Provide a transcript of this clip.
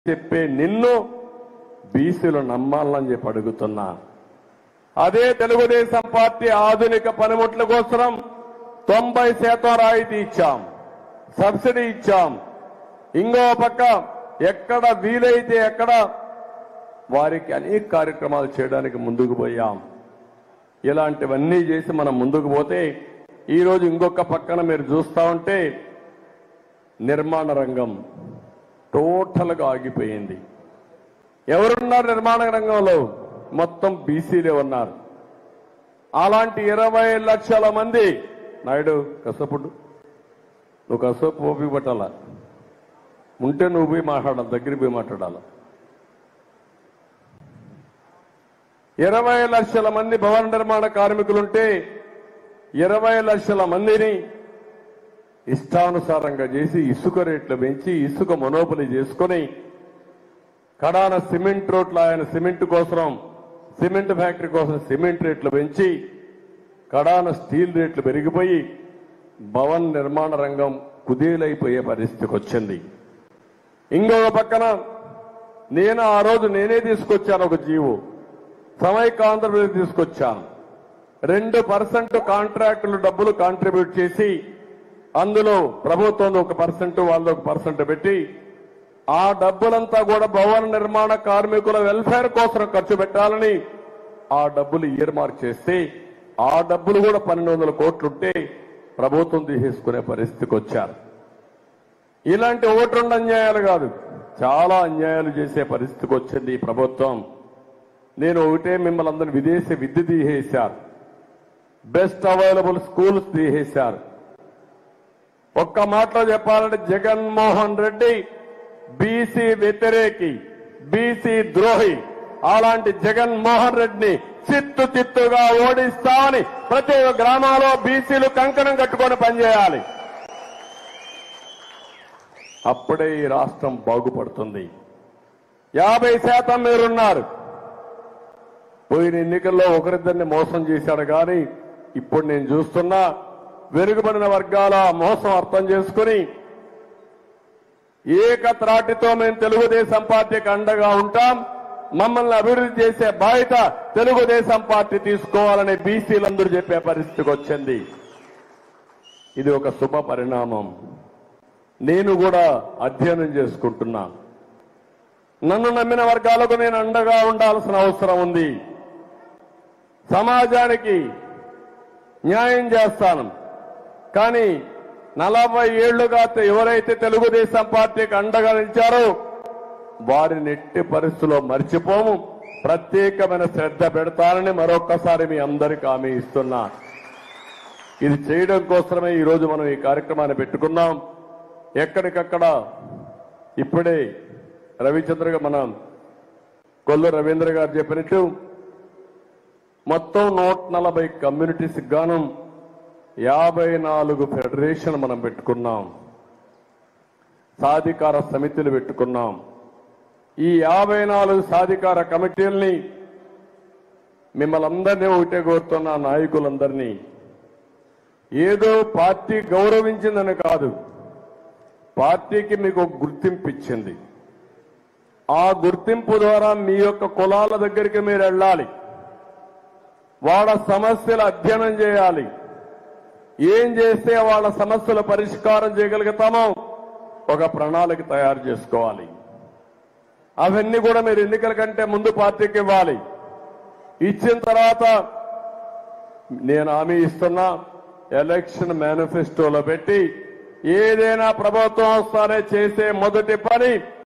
చెప్పే నిన్ను బీసీలు నమ్మాలని చెప్పి అడుగుతున్నా అదే తెలుగుదేశం పార్టీ ఆధునిక పనిముట్ల కోసం తొంభై శాతం రాయితీ ఇచ్చాం సబ్సిడీ ఇచ్చాం ఇంకో పక్క ఎక్కడ వీలైతే ఎక్కడ వారికి అనేక కార్యక్రమాలు చేయడానికి ముందుకు పోయాం ఇలాంటివన్నీ చేసి మనం ముందుకు పోతే ఈరోజు ఇంకొక పక్కన మీరు చూస్తా ఉంటే నిర్మాణ రంగం టోటల్గా ఆగిపోయింది ఎవరున్నారు నిర్మాణ రంగంలో మొత్తం బీసీలే ఉన్నారు అలాంటి ఇరవై లక్షల మంది నాయుడు కసపుడు నువ్వు కసపు ఓపిక పట్టాల ఉంటే నువ్వు పోయి మాట్లాడాలి దగ్గరికి పోయి మాట్లాడాలి ఇరవై లక్షల మంది భవన నిర్మాణ కార్మికులుంటే ఇరవై లక్షల మందిని ఇష్టానుసారంగా చేసి ఇసుక రేట్లు పెంచి ఇసుక మొనోపలి చేసుకొని కడాన సిమెంట్ రోడ్లు ఆయన సిమెంట్ కోసం సిమెంట్ ఫ్యాక్టరీ కోసం సిమెంట్ రేట్లు పెంచి కడాన స్టీల్ రేట్లు పెరిగిపోయి భవన్ నిర్మాణ రంగం కుదేలైపోయే పరిస్థితికి వచ్చింది ఇంకొక పక్కన నేను ఆ రోజు నేనే తీసుకొచ్చాను ఒక జీవో సమైక్య ఆంధ్రప్రదేశ్ తీసుకొచ్చాను రెండు పర్సెంట్ కాంట్రాక్టులు డబ్బులు కాంట్రిబ్యూట్ చేసి అందులో ప్రభుత్వం ఒక పర్సెంట్ వాళ్ళది ఒక పర్సెంట్ పెట్టి ఆ డబ్బులంతా కూడా భవన నిర్మాణ కార్మికుల వెల్ఫేర్ కోసం ఖర్చు పెట్టాలని ఆ డబ్బులు ఇయర్ మార్క్ చేస్తే ఆ డబ్బులు కూడా పన్నెండు వందల కోట్లుంటే ప్రభుత్వం తీసేసుకునే పరిస్థితికి వచ్చారు ఇలాంటి ఒకటి రెండు అన్యాయాలు కాదు చాలా అన్యాయాలు చేసే పరిస్థితికి వచ్చింది ఈ ప్రభుత్వం నేను ఒకటే మిమ్మల్ని అందరిని విదేశీ విద్య తీసేశారు బెస్ట్ అవైలబుల్ స్కూల్స్ తీసేశారు ఒక్క మాటలో చెప్పాలంటే జగన్మోహన్ రెడ్డి బీసీ వ్యతిరేకి బీసీ ద్రోహి అలాంటి జగన్మోహన్ రెడ్డిని చిత్తు చిత్తుగా ఓడిస్తామని ప్రతి ఒక్క గ్రామాల్లో బీసీలు కంకణం కట్టుకొని పనిచేయాలి అప్పుడే ఈ రాష్ట్రం బాగుపడుతుంది యాభై శాతం మీరున్నారు పోయిన ఎన్నికల్లో ఒకరిద్దరిని మోసం చేశాడు కానీ ఇప్పుడు నేను చూస్తున్నా వెనుకబడిన వర్గాల మోసం అర్థం చేసుకుని ఏకత్రాటితో మేము తెలుగుదేశం పార్టీకి అండగా ఉంటాం మమ్మల్ని అభివృద్ధి చేసే బాధ్యత తెలుగుదేశం పార్టీ తీసుకోవాలని బీసీలందరూ చెప్పే పరిస్థితికి వచ్చింది ఇది ఒక శుభ పరిణామం నేను కూడా అధ్యయనం చేసుకుంటున్నా నన్ను నమ్మిన వర్గాలకు నేను అండగా ఉండాల్సిన అవసరం ఉంది సమాజానికి న్యాయం చేస్తాను కానీ నలభై ఏళ్లుగా ఎవరైతే తెలుగుదేశం పార్టీకి అండగా నిలిచారో వారిని ఎట్టి పరిస్థితుల్లో మర్చిపోము ప్రత్యేకమైన శ్రద్ధ పెడతానని మరొక్కసారి మీ అందరికి హామీ ఇస్తున్నా ఇది చేయడం కోసమే ఈ రోజు మనం ఈ కార్యక్రమాన్ని పెట్టుకున్నాం ఎక్కడికక్కడ ఇప్పుడే రవిచంద్ర గా- మన కొల్లు రవీంద్ర గారు చెప్పినట్టు మొత్తం నూట నలభై కమ్యూనిటీస్ గాను యాభై నాలుగు ఫెడరేషన్ మనం పెట్టుకున్నాం సాధికార సమితులు పెట్టుకున్నాం ఈ యాభై నాలుగు సాధికార కమిటీల్ని మిమ్మల్ని అందరినీ ఒకటే కోరుతున్న నాయకులందరినీ ఏదో పార్టీ గౌరవించిందని కాదు పార్టీకి మీకు ఒక గుర్తింపు ఇచ్చింది ఆ గుర్తింపు ద్వారా మీ యొక్క కులాల దగ్గరికి మీరు వెళ్ళాలి వాళ్ళ సమస్యలు అధ్యయనం చేయాలి ఏం చేస్తే వాళ్ళ సమస్యల పరిష్కారం చేయగలుగుతామో ఒక ప్రణాళిక తయారు చేసుకోవాలి అవన్నీ కూడా మీరు ఎన్నికల కంటే ముందు పార్టీకి ఇవ్వాలి ఇచ్చిన తర్వాత నేను హామీ ఇస్తున్నా ఎలక్షన్ మేనిఫెస్టోలో పెట్టి ఏదైనా ప్రభుత్వం వస్తానే చేసే మొదటి పని